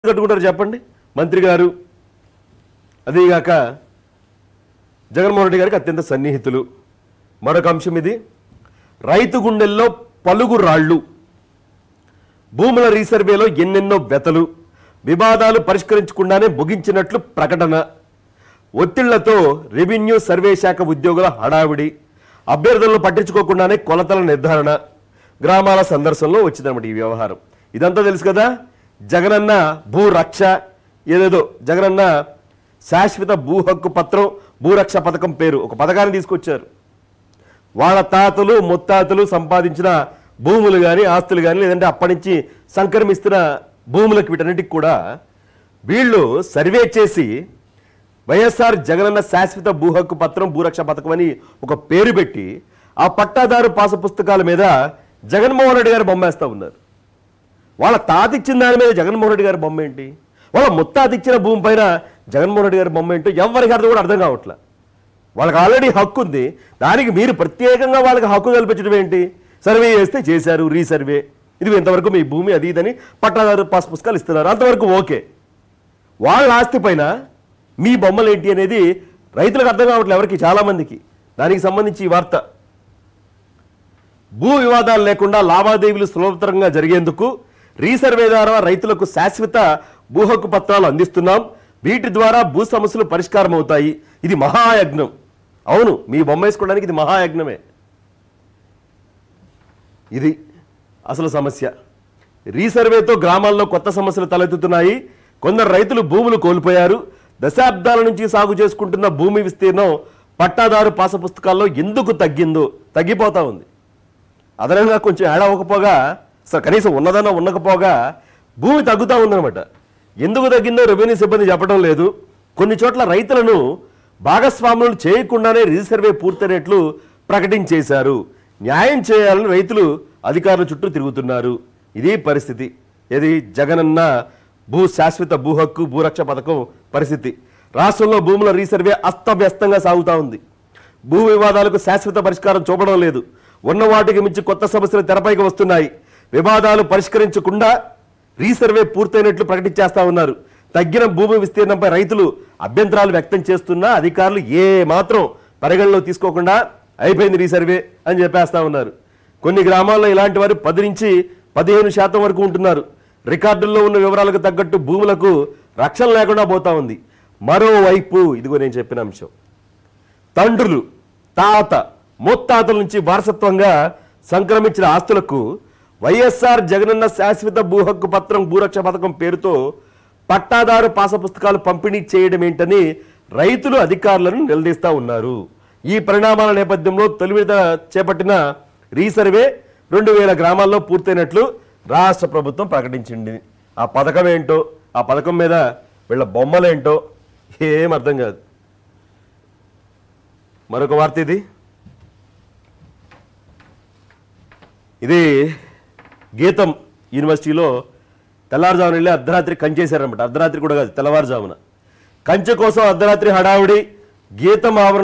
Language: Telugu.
కట్టుకుంటారు చెప్పండి మంత్రి గారు అదీగాక జగన్మోహన్ రెడ్డి గారికి అత్యంత సన్నిహితులు మరొక అంశం ఇది రైతు గుండెల్లో పలుగు రాళ్ళు భూముల రీసర్వేలో ఎన్నెన్నో వెతలు వివాదాలు పరిష్కరించకుండానే ముగించినట్లు ప్రకటన ఒత్తిళ్లతో రెవెన్యూ సర్వే శాఖ ఉద్యోగుల హడావిడి అభ్యర్థులను పట్టించుకోకుండానే కొలతల నిర్ధారణ గ్రామాల సందర్శనలో వచ్చిందన్నమాట ఈ వ్యవహారం ఇదంతా తెలుసు కదా జగనన్న భూ రక్ష ఏదేదో జగనన్న శాశ్వత భూ హక్కు పత్రం భూరక్ష పథకం పేరు ఒక పథకాన్ని తీసుకొచ్చారు వాళ్ళ తాతలు ముత్తాతలు సంపాదించిన భూములు కానీ ఆస్తులు కానీ లేదంటే అప్పటి నుంచి సంక్రమిస్తున్న భూములకు వీటన్నిటికి కూడా వీళ్ళు సర్వే చేసి వైఎస్ఆర్ జగనన్న శాశ్వత భూ హక్కు పత్రం భూరక్ష పథకం అని ఒక పేరు పెట్టి ఆ పట్టాదారు పాస పుస్తకాల మీద జగన్మోహన్ రెడ్డి గారు బొమ్మేస్తా ఉన్నారు వాళ్ళ తాత ఇచ్చిన దాని మీద జగన్మోహన్ రెడ్డి గారి బొమ్మ ఏంటి వాళ్ళ ముత్తాత ఇచ్చిన భూమి పైన జగన్మోహన్ రెడ్డి గారి బొమ్మ ఏంటో ఎవరికి అర్థం కూడా అర్థం కావట్లే వాళ్ళకి ఆల్రెడీ హక్కు ఉంది దానికి మీరు ప్రత్యేకంగా వాళ్ళకి హక్కు కల్పించడం ఏంటి సర్వే చేస్తే చేశారు రీసర్వే ఇది ఇంతవరకు మీ భూమి అది ఇదని పట్టాదారు పాస్ పుస్తకాలు ఇస్తున్నారు అంతవరకు ఓకే వాళ్ళ ఆస్తి పైన మీ బొమ్మలు ఏంటి అనేది రైతులకు అర్థం కావట్లేదు ఎవరికి చాలా మందికి దానికి సంబంధించి ఈ వార్త భూ వివాదాలు లేకుండా లావాదేవీలు సులభతరంగా జరిగేందుకు రీసర్వే ద్వారా రైతులకు శాశ్వత భూ హక్కు పత్రాలు అందిస్తున్నాం వీటి ద్వారా భూ సమస్యలు పరిష్కారం అవుతాయి ఇది మహాయజ్ఞం అవును మీ బొమ్మ వేసుకోవడానికి ఇది మహాయజ్ఞమే ఇది అసలు సమస్య రీసర్వేతో గ్రామాల్లో కొత్త సమస్యలు తలెత్తుతున్నాయి కొందరు రైతులు భూములు కోల్పోయారు దశాబ్దాల నుంచి సాగు చేసుకుంటున్న భూమి విస్తీర్ణం పట్టాదారు పాస పుస్తకాల్లో ఎందుకు తగ్గిందో తగ్గిపోతా ఉంది అదనంగా కొంచెం ఏడవకపోగా అసలు కనీసం ఉన్నదన్నా ఉండకపోగా భూమి తగ్గుతూ ఉందన్నమాట ఎందుకు తగ్గిందో రెవెన్యూ సిబ్బంది చెప్పడం లేదు కొన్ని చోట్ల రైతులను భాగస్వాములను చేయకుండానే రీసర్వే పూర్తయినట్లు ప్రకటించేశారు న్యాయం చేయాలని రైతులు అధికారుల చుట్టూ తిరుగుతున్నారు ఇది పరిస్థితి ఇది జగనన్న భూ శాశ్వత భూ హక్కు భూరక్ష పథకం పరిస్థితి రాష్ట్రంలో భూముల రీసర్వే అస్తవ్యస్తంగా సాగుతా ఉంది భూ వివాదాలకు శాశ్వత పరిష్కారం చూపడం లేదు ఉన్న వాటికి మించి కొత్త సమస్యలు తెరపైకి వస్తున్నాయి వివాదాలు పరిష్కరించకుండా రీసర్వే పూర్తయినట్లు ప్రకటించేస్తా ఉన్నారు తగ్గిన భూమి విస్తీర్ణంపై రైతులు అభ్యంతరాలు వ్యక్తం చేస్తున్నా అధికారులు ఏ మాత్రం పరిగణలో తీసుకోకుండా అయిపోయింది రీసర్వే అని చెప్పేస్తా ఉన్నారు కొన్ని గ్రామాల్లో ఇలాంటి వారు పది నుంచి పదిహేను శాతం వరకు ఉంటున్నారు రికార్డుల్లో ఉన్న వివరాలకు తగ్గట్టు భూములకు రక్షణ లేకుండా పోతా ఉంది మరోవైపు ఇదిగో నేను చెప్పిన అంశం తండ్రులు తాత ముత్తాతల నుంచి వారసత్వంగా సంక్రమించిన ఆస్తులకు వైఎస్ఆర్ జగనన్న శాశ్వత భూ హక్కు పత్రం భూరక్ష పథకం పేరుతో పట్టాదారు పాస పుస్తకాలు పంపిణీ చేయడం ఏంటని రైతులు అధికారులను నిలదీస్తా ఉన్నారు ఈ పరిణామాల నేపథ్యంలో తొలి విడత చేపట్టిన రీసర్వే రెండు వేల గ్రామాల్లో పూర్తయినట్లు రాష్ట్ర ప్రభుత్వం ప్రకటించింది ఆ పథకం ఏంటో ఆ పథకం మీద వీళ్ళ బొమ్మలేంటో ఏం అర్థం కాదు మరొక వార్త ఇది ఇది గీతం యూనివర్సిటీలో తెల్లవారుజామున వెళ్ళి అర్ధరాత్రి కంచేశారనమాట అర్ధరాత్రి కూడా కాదు తెల్లవారుజామున కంచె కోసం అర్ధరాత్రి హడావుడి గీతం ఆవరణ